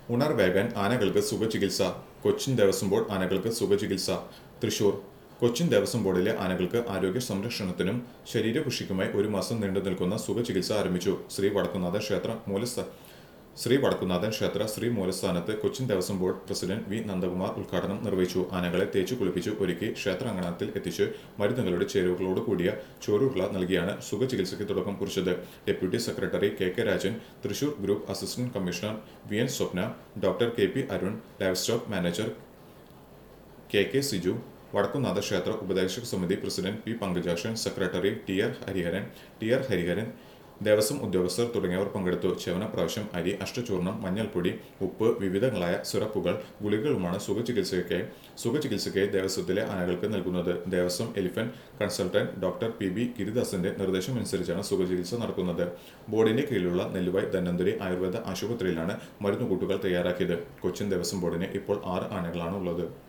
ഉണർവേകാൻ ആനകൾക്ക് സുഖചികിത്സ കൊച്ചിൻ ദേവസ്വം ബോർഡ് ആനകൾക്ക് സുഖചികിത്സ തൃശൂർ കൊച്ചിൻ ദേവസ്വം ബോർഡിലെ ആനകൾക്ക് ആരോഗ്യ സംരക്ഷണത്തിനും ശരീരപുഷ്ടിക്കുമായി ഒരു മാസം നീണ്ടു നിൽക്കുന്ന സുഖചികിത്സ ആരംഭിച്ചു ശ്രീ വടക്കുന്നാഥ ക്ഷേത്ര മൂലസ്ഥ ശ്രീ വടക്കുന്നാഥൻ ക്ഷേത്ര ശ്രീ മൂലസ്ഥാനത്ത് Cochin Devaswom board president V Nandakumar ഉദ്ഘാടനം നിർവഹിച്ചു ആനകളെ തേച്ചു കുളിപ്പിച്ചു ഒരുക്കി ക്ഷേത്രാങ്കണത്തിൽ എത്തിച്ച് മരുന്നുകളുടെ ചേരുവകളോട് കൂടിയ ചോറുരുള നൽകിയാണ് സുഖചികിത്സയ്ക്ക് തുടക്കം കുറിച്ചത് deputy secretary K K Rajan Thrissur group assistant commissioner V N Swapna doctor K P Arun livestock manager K K Siju Vadakkunnatha ക്ഷേത്ര ഉപദേശക സമിതി president P Pankajakshan secretary T R Hariharan T R Hariharan Devaswom ഉദ്യോഗസ്ഥർ തുടങ്ങിയവർ പങ്കെടുത്തു ചെവന പ്രാവശ്യം അരി അഷ്ടചൂർണം മഞ്ഞൾപ്പൊടി ഉപ്പ് വിവിധങ്ങളായ സിറപ്പുകൾ ഗുളികകളുമാണ് സുഖചികിത്സയ്ക്കായി സുഖചികിത്സയ്ക്കായി ദേവസ്വത്തിലെ ആനകൾക്ക് നൽകുന്നത് Devaswom elephant consultant doctor P B ഗിരിദാസന്റെ നിർദ്ദേശമനുസരിച്ചാണ് സുഖചികിത്സ നടക്കുന്നത് ബോർഡിന്റെ കീഴിലുള്ള നെല്ലുവായ് ധന്വന്തരി ആയുർവേദ ആശുപത്രിയിലാണ് മരുന്നുകൂട്ടുകൾ തയ്യാറാക്കിയത് കൊച്ചിൻ ദേവസ്വം ബോർഡിന് ഇപ്പോൾ ആറ് ആനകളാണ് ഉള്ളത്